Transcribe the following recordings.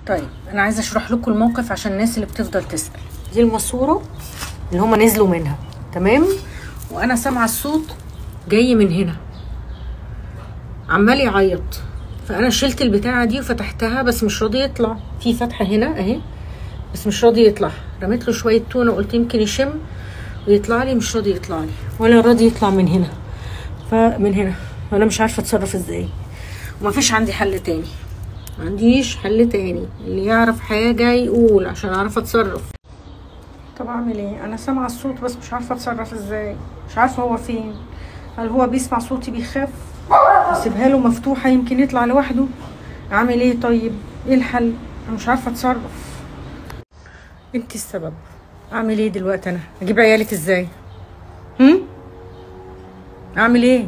طيب انا عايزه اشرح لكم الموقف عشان الناس اللي بتفضل تسال دي الماسوره اللي هما نزلوا منها تمام وانا سامعه الصوت جاي من هنا عمال يعيط فانا شلت البتاعه دي وفتحتها بس مش راضي يطلع في فتحه هنا اهي بس مش راضي يطلع رميت له شويه تونه قلت يمكن يشم ويطلع لي مش راضي يطلع لي ولا راضي يطلع من هنا فمن هنا وانا مش عارفه اتصرف ازاي ومفيش عندي حل تاني ما عنديش حل تاني اللي يعرف حاجه يقول عشان اعرف اتصرف طب اعمل ايه انا سامعه الصوت بس مش عارفه اتصرف ازاي مش عارفه هو فين هل هو بيسمع صوتي بيخاف اسيبها له مفتوحه يمكن يطلع لوحده اعمل ايه طيب ايه الحل انا مش عارفه اتصرف انت السبب اعمل ايه دلوقتي انا اجيب عيالك ازاي هم اعمل ايه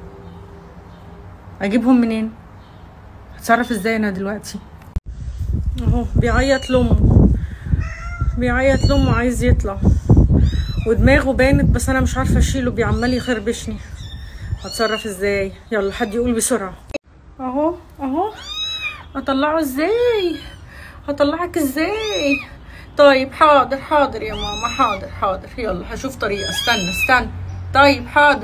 اجيبهم منين هتصرف ازاي انا دلوقتي اهو بيعيط لامه بيعيط لامه عايز يطلع ودماغه بانت بس انا مش عارفه اشيله بيعمال يخربشني هتصرف ازاي يلا حد يقول بسرعه اهو اهو اطلعه ازاي هطلعك ازاي طيب حاضر حاضر يا ماما حاضر حاضر يلا هشوف طريقه استنى استنى طيب حاضر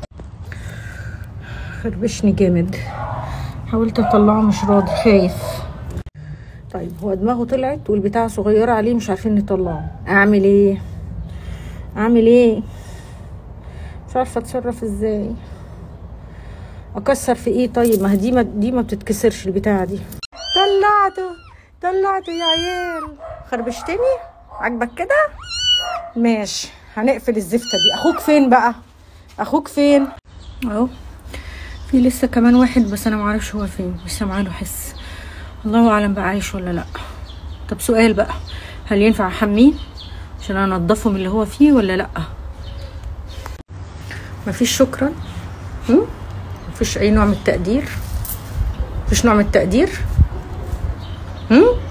خربشني جامد حاولت اطلعه مش راضي خايف طيب هو دماغه طلعت والبتاعة صغيرة عليه مش عارفين نطلعه اعمل ايه اعمل ايه مش عارفة اتصرف ازاي اكسر في ايه طيب ما هي دي ما دي ما بتتكسرش البتاعة دي طلعته طلعته يا عيال خربشتني عاجبك كده ماشي هنقفل الزفتة دي اخوك فين بقى اخوك فين اهو في لسه كمان واحد بس انا معرفش هو فين مش سامعه له حس الله اعلم بقى عايش ولا لا طب سؤال بقى هل ينفع احميه عشان انضفه من اللي هو فيه ولا لا مفيش شكرا هم؟ مفيش اي نوع من التقدير مفيش نوع من التقدير هم؟